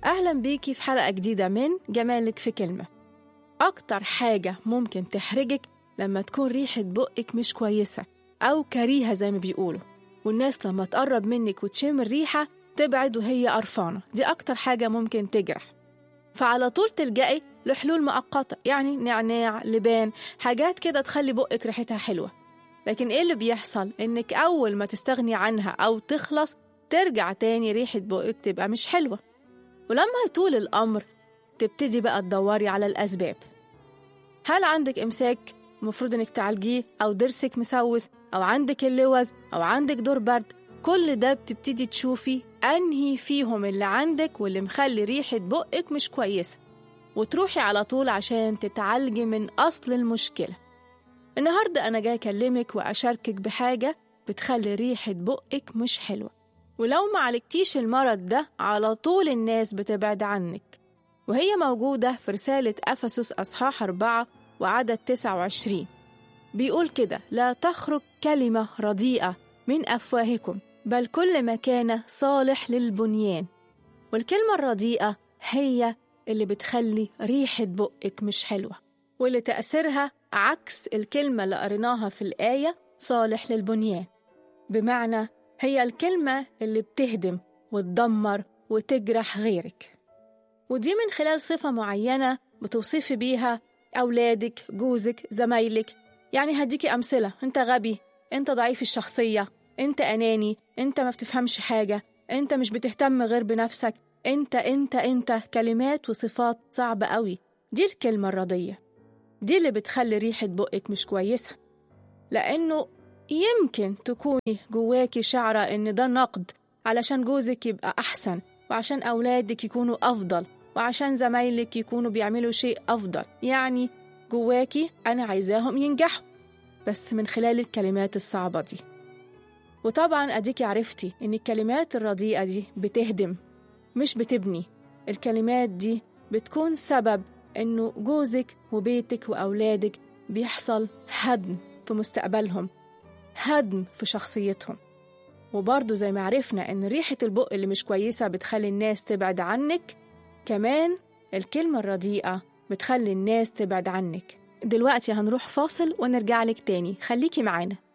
أهلا بيكي في حلقة جديدة من جمالك في كلمة أكتر حاجة ممكن تحرجك لما تكون ريحة بقك مش كويسة أو كريهة زي ما بيقولوا والناس لما تقرب منك وتشم الريحة تبعد وهي قرفانة دي أكتر حاجة ممكن تجرح فعلى طول تلجئي لحلول مؤقتة يعني نعناع لبان حاجات كده تخلي بقك ريحتها حلوة لكن إيه اللي بيحصل إنك أول ما تستغني عنها أو تخلص ترجع تاني ريحة بقك تبقى مش حلوة ولما يطول الأمر تبتدي بقى تدوري على الأسباب هل عندك إمساك المفروض إنك تعالجيه أو ضرسك مسوس أو عندك اللوز أو عندك دور برد كل ده بتبتدي تشوفي أنهي فيهم اللي عندك واللي مخلي ريحة بقك مش كويسة وتروحي على طول عشان تتعالجي من أصل المشكلة النهاردة أنا جاي أكلمك وأشاركك بحاجة بتخلي ريحة بقك مش حلوة ولو ما عالجتيش المرض ده على طول الناس بتبعد عنك وهي موجودة في رسالة أفسس أصحاح أربعة وعدد 29 بيقول كده لا تخرج كلمة رديئة من أفواهكم بل كل ما كان صالح للبنيان والكلمة الرديئة هي اللي بتخلي ريحة بقك مش حلوة واللي تأثيرها عكس الكلمة اللي قريناها في الآية صالح للبنيان بمعنى هي الكلمة اللي بتهدم وتدمر وتجرح غيرك ودي من خلال صفة معينة بتوصفي بيها أولادك جوزك زمايلك يعني هديكي أمثلة أنت غبي أنت ضعيف الشخصية أنت أناني أنت ما بتفهمش حاجة أنت مش بتهتم غير بنفسك أنت أنت أنت كلمات وصفات صعبة قوي دي الكلمة الرضية دي اللي بتخلي ريحة بقك مش كويسة لأنه يمكن تكوني جواكي شعرة إن ده نقد علشان جوزك يبقى أحسن وعشان أولادك يكونوا أفضل وعشان زمايلك يكونوا بيعملوا شيء أفضل يعني جواكي أنا عايزاهم ينجحوا بس من خلال الكلمات الصعبة دي وطبعا أديكي عرفتي إن الكلمات الرديئة دي بتهدم مش بتبني الكلمات دي بتكون سبب إنه جوزك وبيتك وأولادك بيحصل هدم في مستقبلهم هدم في شخصيتهم وبرضه زي ما عرفنا إن ريحة البق اللي مش كويسة بتخلي الناس تبعد عنك كمان الكلمة الرديئة بتخلي الناس تبعد عنك دلوقتي هنروح فاصل ونرجع لك تاني خليكي معانا